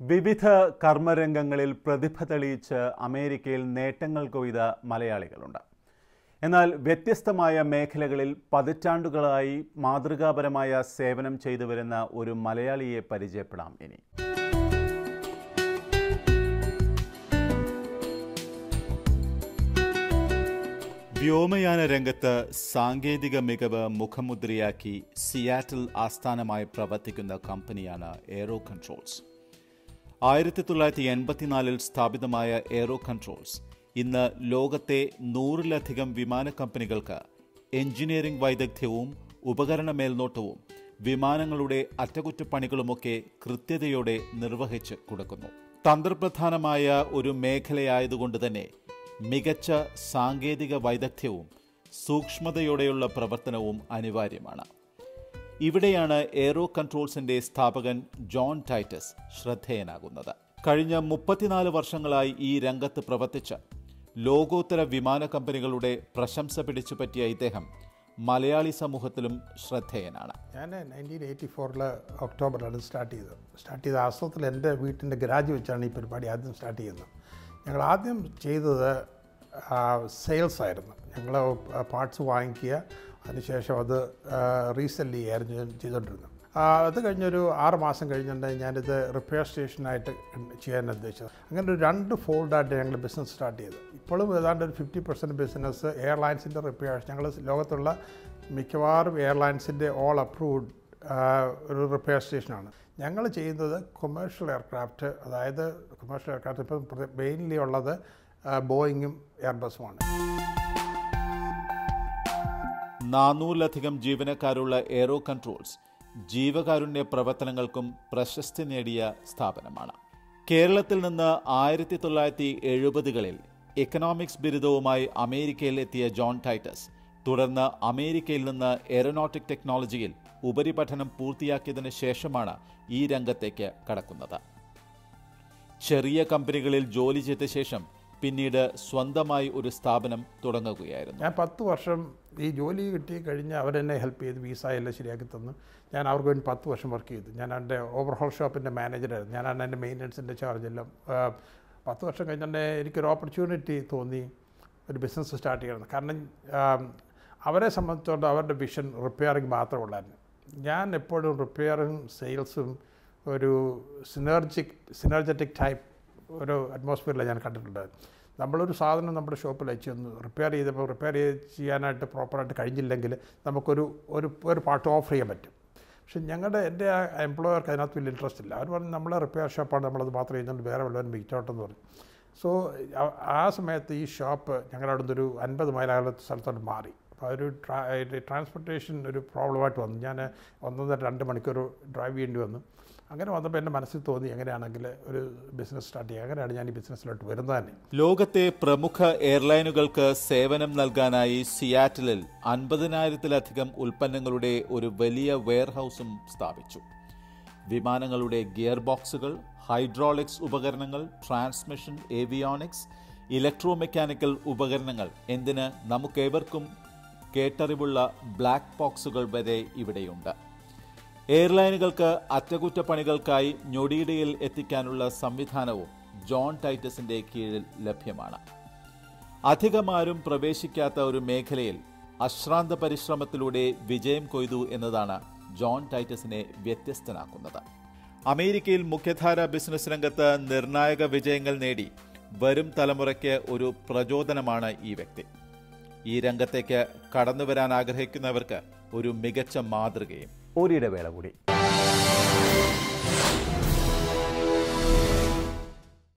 വിവിധ കർമ്മരംഗങ്ങളിൽ പ്രതിഭ തെളിയിച്ച് അമേരിക്കയിൽ നേട്ടങ്ങൾ കൊയ്ത മലയാളികളുണ്ട് എന്നാൽ വ്യത്യസ്തമായ മേഖലകളിൽ പതിറ്റാണ്ടുകളായി മാതൃകാപരമായ സേവനം ചെയ്തു വരുന്ന ഒരു മലയാളിയെ പരിചയപ്പെടാം ഇനി വ്യോമയാന രംഗത്ത് സാങ്കേതിക മികവ് മുഖമുദ്രയാക്കി സിയാറ്റിൽ ആസ്ഥാനമായി പ്രവർത്തിക്കുന്ന കമ്പനിയാണ് എയറോ കൺട്രോൾസ് ആയിരത്തി തൊള്ളായിരത്തി എൺപത്തിനാലിൽ സ്ഥാപിതമായ എയറോ കൺട്രോൾസ് ഇന്ന് ലോകത്തെ നൂറിലധികം വിമാന കമ്പനികൾക്ക് എഞ്ചിനീയറിംഗ് വൈദഗ്ധ്യവും ഉപകരണ മേൽനോട്ടവും വിമാനങ്ങളുടെ അറ്റകുറ്റപ്പണികളുമൊക്കെ കൃത്യതയോടെ നിർവഹിച്ച് കൊടുക്കുന്നു തന്ത്രപ്രധാനമായ ഒരു മേഖലയായതുകൊണ്ട് തന്നെ മികച്ച സാങ്കേതിക വൈദഗ്ധ്യവും സൂക്ഷ്മതയോടെയുള്ള പ്രവർത്തനവും അനിവാര്യമാണ് ഇവിടെയാണ് എയറോ കൺട്രോൾസിന്റെ സ്ഥാപകൻ ജോൺ ടൈറ്റസ് ശ്രദ്ധേയനാകുന്നത് കഴിഞ്ഞ മുപ്പത്തിനാല് വർഷങ്ങളായി ഈ രംഗത്ത് പ്രവർത്തിച്ച ലോകോത്തര വിമാന കമ്പനികളുടെ പ്രശംസ പിടിച്ചു പറ്റിയ ഇദ്ദേഹം മലയാളി സമൂഹത്തിലും ശ്രദ്ധേയനാണ് ഞാൻ നയൻറ്റീൻ എയ്റ്റി ഫോറിൽ ഒക്ടോബറിലാണ് സ്റ്റാർട്ട് ചെയ്തത് സ്റ്റാർട്ട് ചെയ്ത ആശ്രമത്തിൽ എൻ്റെ വീട്ടിൻ്റെ ഗരാജ് വെച്ചാണ് ഈ പരിപാടി ആദ്യം സ്റ്റാർട്ട് ചെയ്യുന്നത് ഞങ്ങൾ ആദ്യം ചെയ്തത് സെയിൽസ് ആയിരുന്നു ഞങ്ങൾ പാർട്സ് വാങ്ങിക്കുക അതിനുശേഷം അത് റീസെല് ചെയ്യുകയായിരുന്നു ചെയ്തുകൊണ്ടിരുന്നത് അത് കഴിഞ്ഞൊരു ആറ് മാസം കഴിഞ്ഞിട്ടുണ്ടെങ്കിൽ ഞാനിത് റിപ്പയർ സ്റ്റേഷനായിട്ട് ചെയ്യാൻ ഉദ്ദേശിച്ചത് അങ്ങനെ ഒരു രണ്ട് ഫോൾഡായിട്ട് ഞങ്ങൾ ബിസിനസ് സ്റ്റാർട്ട് ചെയ്തു ഇപ്പോഴും ഏതാണ്ട് ഒരു ഫിഫ്റ്റി പെർസെൻറ്റ് ബിസിനസ് എയർലൈൻസിൻ്റെ റിപ്പയർ ഞങ്ങൾ ലോകത്തുള്ള മിക്കവാറും എയർലൈൻസിൻ്റെ ഓൾ അപ്രൂവ്ഡ് ഒരു റിപ്പയർ സ്റ്റേഷനാണ് ഞങ്ങൾ ചെയ്യുന്നത് കൊമേഴ്ഷ്യൽ എയർക്രാഫ്റ്റ് അതായത് കൊമേഴ്ഷ്യൽ എയർക്രാഫ്റ്റ് ഇപ്പം മെയിൻലി ഉള്ളത് ബോയിങ്ങും എയർബസുമാണ് നാനൂറിലധികം ജീവനക്കാരുള്ള എയറോ കൺട്രോൾസ് ജീവകാരുണ്യ പ്രവർത്തനങ്ങൾക്കും പ്രശസ്തി നേടിയ സ്ഥാപനമാണ് കേരളത്തിൽ നിന്ന് ആയിരത്തി തൊള്ളായിരത്തി എഴുപതുകളിൽ എക്കണോമിക്സ് ബിരുദവുമായി അമേരിക്കയിൽ എത്തിയ ജോൺ ടൈറ്റസ് തുടർന്ന് അമേരിക്കയിൽ നിന്ന് എയറോനോട്ടിക് ടെക്നോളജിയിൽ ഉപരിപഠനം പൂർത്തിയാക്കിയതിനു ശേഷമാണ് ഈ രംഗത്തേക്ക് കടക്കുന്നത് ചെറിയ കമ്പനികളിൽ ജോലി ചെയ്ത ശേഷം പിന്നീട് സ്വന്തമായി ഒരു സ്ഥാപനം തുടങ്ങുകയായിരുന്നു ഞാൻ പത്ത് വർഷം ഈ ജോലി കിട്ടി കഴിഞ്ഞ് അവരെന്നെ ഹെൽപ്പ് ചെയ്ത് വിസ എല്ലാം ശരിയാക്കി തന്നു ഞാൻ അവർക്ക് വേണ്ടി പത്ത് വർഷം വർക്ക് ചെയ്തു ഞാൻ എൻ്റെ ഓവർഹോൾ ഷോപ്പിൻ്റെ മാനേജറായിരുന്നു ഞാനാണ് എൻ്റെ മെയിൻ്റനൻസിൻ്റെ ചാർജ് എല്ലാം പത്ത് വർഷം കഴിഞ്ഞിട്ട് എനിക്കൊരു ഓപ്പർച്യൂണിറ്റി തോന്നി ഒരു ബിസിനസ് സ്റ്റാർട്ട് ചെയ്യണം കാരണം അവരെ സംബന്ധിച്ചോളം അവരുടെ വിഷൻ റിപ്പയറിങ് മാത്രമുള്ളായിരുന്നു ഞാൻ എപ്പോഴും റിപ്പയറിങ് സെയിൽസും ഒരു സിനർജിക് സിനർജറ്റിക് ടൈപ്പ് ഒരു അറ്റ്മോസ്ഫിയറിലാണ് ഞാൻ കണ്ടിട്ടുണ്ട് നമ്മളൊരു സാധനം നമ്മുടെ ഷോപ്പിൽ അയച്ചു തന്നു റിപ്പയർ ചെയ്തപ്പോൾ റിപ്പയർ ചെയ്യാനായിട്ട് പ്രോപ്പറായിട്ട് കഴിഞ്ഞില്ലെങ്കിൽ നമുക്കൊരു ഒരു ഒരു പാർട്ട് ഓഫർ ചെയ്യാൻ പറ്റും പക്ഷെ ഞങ്ങളുടെ എൻ്റെ ആ എംപ്ലോയർക്ക് അതിനകത്ത് വലിയ ഇൻട്രസ്റ്റ് ഇല്ല അവർ പറഞ്ഞു നമ്മളെ റിപ്പയർ ഷോപ്പാണ് നമ്മളത് മാത്രം ചെയ്യുന്നുണ്ട് വേറെ വല്ലവരും വിറ്റോട്ടെന്ന് പറഞ്ഞു സോ ആ സമയത്ത് ഈ ഷോപ്പ് ഞങ്ങളുടെ അവിടെ നിന്നൊരു അൻപത് മൈലകലത്ത് സ്ഥലത്തോട്ട് മാറി അപ്പോൾ ഒരു ട്രാൻസ്പോർട്ടേഷൻ ഒരു പ്രോബ്ലമായിട്ട് വന്നു ഞാൻ ഒന്നൊന്നര രണ്ട് മണിക്കൂർ ഡ്രൈവ് ചെയ്യേണ്ടി വന്നു അങ്ങനെ വന്നപ്പോൾ എൻ്റെ മനസ്സിൽ തോന്നി എങ്ങനെയാണെങ്കിൽ ഒരു ബിസിനസ് സ്റ്റാർട്ട് ചെയ്യുക അങ്ങനെയാണ് ഞാൻ ഈ ബിസിനസ്സിലോട്ട് വരുന്നത് തന്നെ ലോകത്തെ പ്രമുഖ എയർലൈനുകൾക്ക് സേവനം നൽകാനായി സിയാറ്റിലിൽ അൻപതിനായിരത്തിലധികം ഉൽപ്പന്നങ്ങളുടെ ഒരു വലിയ വെയർഹൌസും സ്ഥാപിച്ചു വിമാനങ്ങളുടെ ഗിയർ ബോക്സുകൾ ഹൈഡ്രോളിക്സ് ഉപകരണങ്ങൾ ട്രാൻസ്മിഷൻ ഏവിയോണിക്സ് ഇലക്ട്രോ മെക്കാനിക്കൽ ഉപകരണങ്ങൾ എന്തിന് നമുക്കേവർക്കും കേട്ടറിവുള്ള ബ്ലാക്ക് ബോക്സുകൾ വരെ ഇവിടെയുണ്ട് എയർലൈനുകൾക്ക് അറ്റകുറ്റപ്പണികൾക്കായി ഞൊടിയിടയിൽ എത്തിക്കാനുള്ള സംവിധാനവും ജോൺ ടൈറ്റസിന്റെ കീഴിൽ ലഭ്യമാണ് അധികമാരും പ്രവേശിക്കാത്ത ഒരു മേഖലയിൽ അശ്രാന്ത പരിശ്രമത്തിലൂടെ വിജയം കൊയ്തു എന്നതാണ് ജോൺ ടൈറ്റസിനെ വ്യത്യസ്തനാക്കുന്നത് അമേരിക്കയിൽ മുഖ്യധാര ബിസിനസ് രംഗത്ത് നിർണായക വിജയങ്ങൾ നേടി വരും തലമുറയ്ക്ക് ഒരു പ്രചോദനമാണ് ഈ വ്യക്തി ഈ രംഗത്തേക്ക് കടന്നുവരാൻ ആഗ്രഹിക്കുന്നവർക്ക് ഒരു മികച്ച മാതൃകയും ഒരിടവേള കൂടി